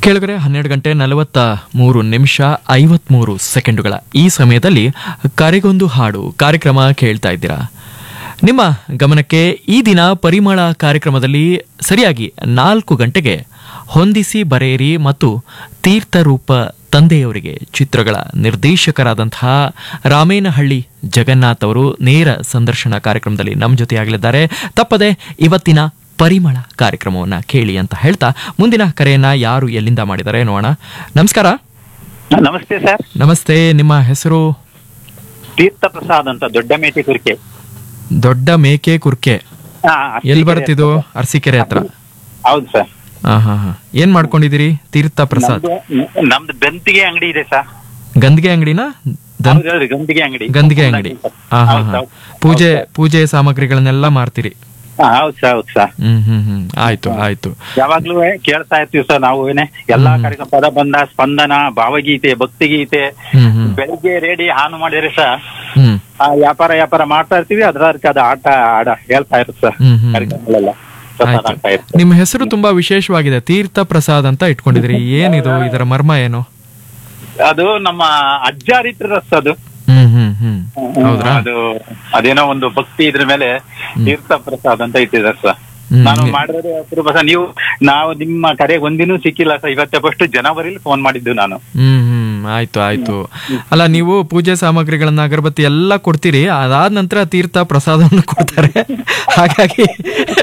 ಕೆಳಗಡೆ ಹನ್ನೆರಡು ಗಂಟೆ ನಲವತ್ತ ಮೂರು ನಿಮಿಷ ಐವತ್ಮೂರು ಸೆಕೆಂಡುಗಳ ಈ ಸಮಯದಲ್ಲಿ ಕರೆಗೊಂದು ಹಾಡು ಕಾರ್ಯಕ್ರಮ ಕೇಳ್ತಾ ಇದ್ದೀರಾ ನಿಮ್ಮ ಗಮನಕ್ಕೆ ಈ ದಿನ ಪರಿಮಳ ಕಾರ್ಯಕ್ರಮದಲ್ಲಿ ಸರಿಯಾಗಿ ನಾಲ್ಕು ಗಂಟೆಗೆ ಹೊಂದಿಸಿ ಬರೆಯಿರಿ ಮತ್ತು ತೀರ್ಥರೂಪ ತಂದೆಯವರಿಗೆ ಚಿತ್ರಗಳ ನಿರ್ದೇಶಕರಾದಂತಹ ರಾಮೇನಹಳ್ಳಿ ಜಗನ್ನಾಥ್ ಅವರು ನೇರ ಸಂದರ್ಶನ ಕಾರ್ಯಕ್ರಮದಲ್ಲಿ ನಮ್ಮ ಜೊತೆಯಾಗಲಿದ್ದಾರೆ ತಪ್ಪದೆ ಇವತ್ತಿನ ಪರಿಮಳ ಕಾರ್ಯಕ್ರಮವನ್ನ ಕೇಳಿ ಅಂತ ಹೇಳ್ತಾ ಮುಂದಿನ ಕರೆಯನ್ನ ಯಾರು ಎಲ್ಲಿಂದ ಮಾಡಿದ್ದಾರೆ ನೋಡೋಣ ನಮಸ್ಕಾರ ನಮಸ್ತೆ ಸರ್ ನಮಸ್ತೆ ನಿಮ್ಮ ಹೆಸರು ತೀರ್ಥ ಪ್ರಸಾದ್ ಅಂತ ದೊಡ್ಡ ಮೇಟಿ ಕುರಿಕೆ ದೊಡ್ಡ ಮೇಕೆ ಕುರ್ಕೆ ಎಲ್ಲಿ ಬರ್ತಿದ್ದು ಅರಸೀಕೆರೆ ಹತ್ರ ಹೌದು ಸರ್ ಹಾ ಹಾ ಹಾ ಏನ್ ಮಾಡ್ಕೊಂಡಿದ್ದೀರಿ ತೀರ್ಥ ಪ್ರಸಾದ್ ನಮ್ದು- ನಮ್ದು ಬೆಂತಿಗೆ ಅಂಗಡಿ ಇದೆ ಸರ್ ಗಂದಿಗೆ ಅಂಗಡಿನ ದನ್- ಹೌದು, ಹೌದು, ಗಂದಿಗೆ ಅಂಗಡಿ ಗಂದಿಗೆ ಅಂಗಡಿ ಹಾ ಹಾ ಹೌದು, ಹಾ ಹೌದು. ಪೂಜೆ ಪೂಜೆ ಸಾಮಗ್ರಿಗಳನ್ನೆಲ್ಲ ಮಾರ್ತೀರಿ ಹಾ, ಹೌದು ಸರ್ ಹೌದು ಸರ್ ಹ್ಮ್ ಹ್ಮ್ ಹ್ಮ್ ಆಯ್ತು ಆಯ್ತು ಯಾವಾಗ್ಲೂ ಕೇಳ್ತಾ ಇರ್ತೀವಿ ಸರ್ ನಾವು ಏನೇ ಎಲ್ಲಾ ಕಾರ್ಯಕ್ರಮ ಪದ ಬಂದ ಸ್ಪಂದನ ಭಾವಗೀತೆ ಭಕ್ತಿಗೀತೆ ಹ್ಮ್ ಹ್ಮ್ ಬೆಳಿಗ್ಗೆ ರೇಡಿ ಆನ್ ಮಾಡಿದ್ರೆ ಸರ್ ಹ್ಮ್ ಆ ವ್ಯಾಪಾರ ವ್ಯಾಪಾರ ಮಾಡ್ತಾ ಇರ್ತೀವಿ ಅದ್ರ ಅದ ಆಟ ಆಡ ಹೇಳ್ತಾ ಇರುತ್ತೆ ಸರ್ ಹ್ಮ್ ಹ್ಮ್ ಕಾರ್ಯಕ್ರಮಗಳೆಲ್ಲ ಪ್ರಸಾದ ಆಯ್ತು ಆಗ್ತಾ ಇರುತ್ತೆ ನಿಮ್ಮ ಹೆಸರು ತುಂಬಾ ವಿಶೇಷವಾಗಿದೆ ತೀರ್ಥ ಪ್ರಸಾದ್ ಅಂತ ಇಟ್ಕೊಂಡಿದ್ದೀರಿ ಏನಿದು ಇದರ ಮರ್ಮ ಏನು ಅದು ನಮ್ಮ ಅಜ್ಜಾರಿತ್ರ ಅದು ಹ್ಮ್ ಹ್ಮ್ ಹ್ಮ್ ಹೌದ್ರಾ ಅದು ಅದೇನೋ ಒಂದು ಭಕ್ತಿ ಇದ್ರ ಮೇಲೆ ತೀರ್ಥ ಪ್ರಸಾದ್ ಅಂತ ಇಟ್ಟಿದ್ದಾರೆ ಸರ್ ಹ್ಮ್. ನಾನು ಮಾಡಿರೋದು ಅಪರೂಪ ಸರ್ ನೀವು ನಾವು ನಿಮ್ಮ ಕರೆಗೆ ಒಂದಿನೂ ಸಿಕ್ಕಿಲ್ಲ ಸರ್ ಇವತ್ತೇ ಫಸ್ಟ್ ಜನವರಿಲಿ ಫೋನ್ ಮಾಡಿದ್ದು ನಾನು ಹ್ಮ್ ಹ್ಮ್ ಆಯ್ತು ಆಯ್ತು ಅಲ್ಲ ನೀವು ಪೂಜೆ ಸಾಮಗ್ರಿಗಳನ್ನ ಅಗರಬತ್ತಿ ಎಲ್ಲ ಕೊಡ್ತೀರಿ ಅದಾದ ನಂತರ ತೀರ್ಥ ಪ್ರಸಾದವನ್ನು ಕೊಡ್ತಾರೆ ಹಾಗಾಗಿ